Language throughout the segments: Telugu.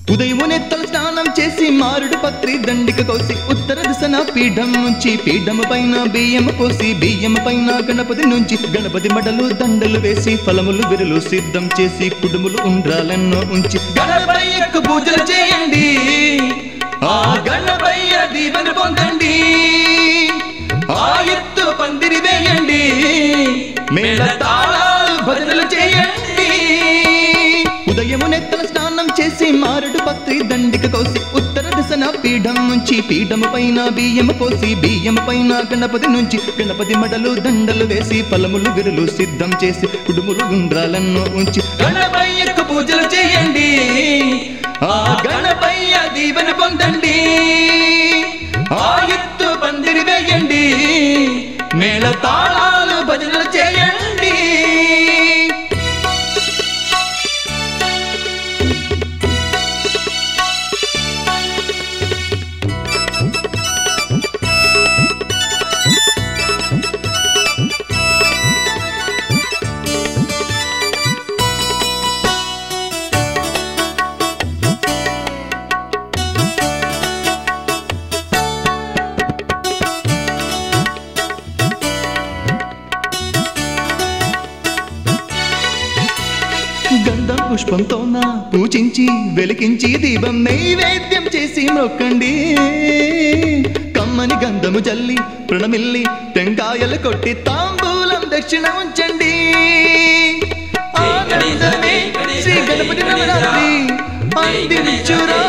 ఉదయమునే తల స్నానం చేసి మారుడు పత్రి దండిక కోసి ఉత్తర దిశన పీఠం నుంచి పీఠము పైన బియ్యము పోసి బియ్యము పైన గణపతి నుంచి గణపతి మడలు దండలు వేసి ఫలములు విరులు సిద్ధం చేసి కుడుములు ఉండ్రాలెన్నో ఉంచి గణపయ్యకు పూజలు చేయండి ఆ గణపయ్య దీవెన పొందండి ఆ ఎత్తు పందిరి వేయండి మేళ తాళాలు భజనలు చేయండి ఉదయము నెత్తల స్నానం చేసి మారుడు పత్రి దండిక కోసి ఉత్తర దిశన పీఠం నుంచి పీఠము పైన బియ్యము పోసి బియ్యము పైన గణపతి నుంచి గణపతి మడలు దండలు వేసి ఫలములు విరులు సిద్ధం చేసి కుడుములు గుండ్రాలన్నో ఉంచి గణపయ్యకు పూజలు చేయండి ఆ గణపయ్య దీవెన పొందండి ఆ ఎత్తు పందిరి వేయండి మేళ తాళాలు భజనలు చేయండి గంధం పుష్పంతోన పూజించి వెలికించి దీపం నైవేద్యం చేసి మొక్కండి కమ్మని గంధము జల్లి ప్రణమిల్లి టెంకాయలు కొట్టి తాంబూలం దక్షిణ ఉంచండి ఆనందమే శ్రీ గణపతి నవరాత్రి అందించురా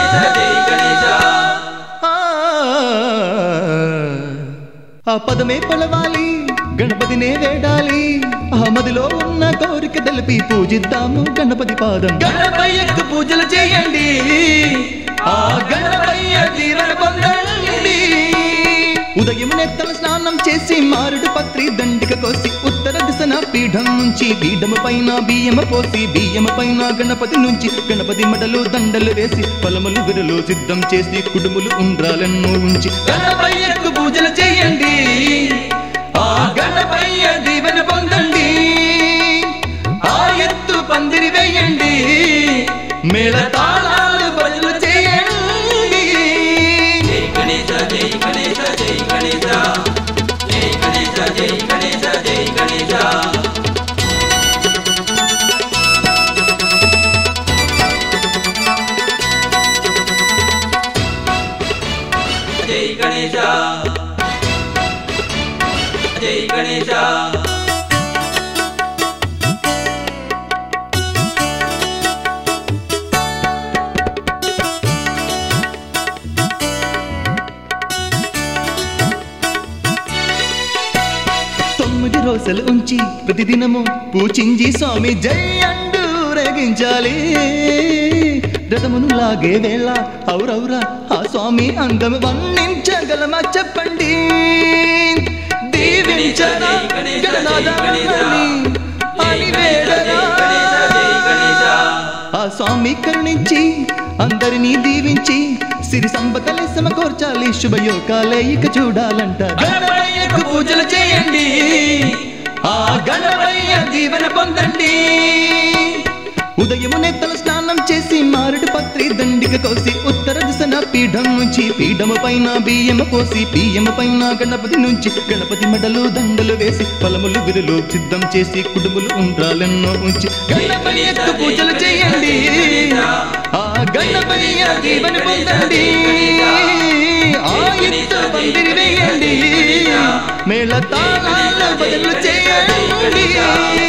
ఆ పదమే పలవాలి గణపతినే వేడాలి ఆ మదిలో ఉన్న కోరిక తెలిపి పూజిద్దాము గణపతి పాదం గణపయ్యకు పూజలు చేయండి ఆ గణపయ్య తీరణ పొందండి ఉదయం నెత్తల స్నానం చేసి మారుడు పత్రి దండిక కోసి ఉత్తర దిశన పీఠం నుంచి పీఠము పైన బియ్యము పోసి బియ్యము పైన గణపతి నుంచి గణపతి మడలు దండలు వేసి ఫలములు విరులు సిద్ధం చేసి కుడుములు ఉండ్రాలెన్నో ఉంచి గణపయ్యకు పూజలు చేయండి ఆ గణపయ్య దీవెన పొందండి ఆ ఎత్తు పందిరి వేయండి మేళ తాళాలు బదులు చేయండి జై గణేశ జై గణేశ జై గణేశ జై గణేశ జై గణేశ జై గణేశ జై గణేశ జై గణేశ తొమ్మిది రోజులు ఉంచి ప్రతిదినము పూజించి స్వామి జై అంటూ రేగించాలి రథమును లాగే వేళ ఔరౌరా ఆ స్వామి అందము వర్ణించగలమా చెప్పండి దీవించరా గణనాథాన్ని అని వేడరా ఆ స్వామి కరుణించి అందరినీ దీవించి సిరి సంపదలు సమకూర్చాలి శుభయోగాలే ఇక చూడాలంట గణపయ్యకు పూజలు చేయండి ఆ గణపయ్య దీవెన పొందండి ఉదయము నెత్తల స్నానం చేసి మారుడు పత్రి దండిక కోసి ఉత్తర దిశన పీఠం నుంచి పీఠము పైన బియ్యము పోసి బియ్యము పైన గణపతి నుంచి గణపతి మడలు దండలు వేసి ఫలములు విరులు సిద్ధం చేసి కుటుంబులు ఉండ్రాలెన్నో ఉంచి గణపయ్యకు పూజలు చేయండి ఆ గణపతి దీవెన పొందండి ఆ ఎత్తు పందిరి వేయండి మేళ తాళాల బదులు చేయండి